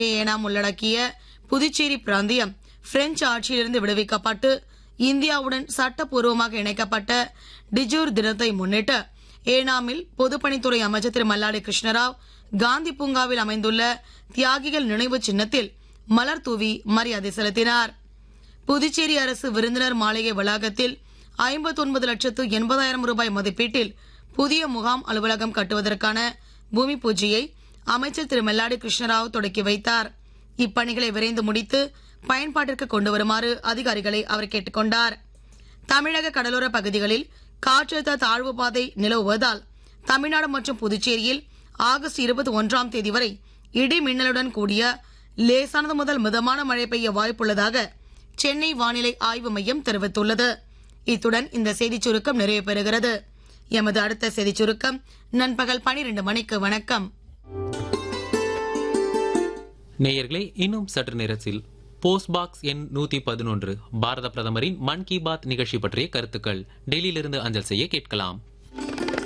ஏனாம் உள்ளடக்கிய புதுச்சேரி பிராந்தியம் பிரெஞ்சு ஆட்சியிலிருந்து விடுவிக்கப்பட்டு இந்தியாவுடன் சட்டப்பூர்வமாக இணைக்கப்பட்ட டிஜூர் தினத்தை முன்னிட்டு ஏனாமில் பொதுப்பணித்துறை அமைச்சர் திரு மல்லாடி கிருஷ்ணராவ் காந்தி பூங்காவில் அமைந்துள்ள தியாகிகள் நினைவு சின்னத்தில் மலர் தூவி மரியாதை செலுத்தினார் புதுச்சேரி அரசு விருந்தினர் மாளிகை வளாகத்தில் ஐம்பத்தொன்பது லட்சத்து எண்பதாயிரம் ரூபாய் மதிப்பீட்டில் புதிய முகாம் அலுவலகம் கட்டுவதற்கான பூமி பூஜையை அமைச்சர் திரு மல்லாடி கிருஷ்ணராவ் தொடக்கி வைத்தார் இப்பணிகளை விரைந்து முடித்து பயன்பாட்டிற்கு கொண்டு வருமாறு அதிகாரிகளை அவர் கேட்டுக்கொண்டார் தமிழக கடலோர பகுதிகளில் காற்றழுத்த தாழ்வு பாதை நிலவுவதால் தமிழ்நாடு மற்றும் புதுச்சேரியில் ஆகஸ்ட் இருபத்தி ஒன்றாம் தேதி வரை இடி மின்னலுடன் கூடிய லேசானது முதல் மிதமான மழை பெய்ய வாய்ப்புள்ளதாக சென்னை வானிலை ஆய்வு மையம் தெரிவித்துள்ளது இத்துடன் இந்த செய்திச் சுருக்கம் நிறைவு பெறுகிறது எமது அடுத்த செய்திச் சுருக்கம் நண்பகல் பனிரெண்டு மணிக்கு வணக்கம் நேயர்களே இன்னும் சற்று நேரத்தில் போஸ்ட் பாக்ஸ் எண் நூத்தி பதினொன்று பாரத பிரதமரின் மன் கி பாத் நிகழ்ச்சி பற்றிய கருத்துக்கள் டெல்லியிலிருந்து அஞ்சல் செய்ய கேட்கலாம்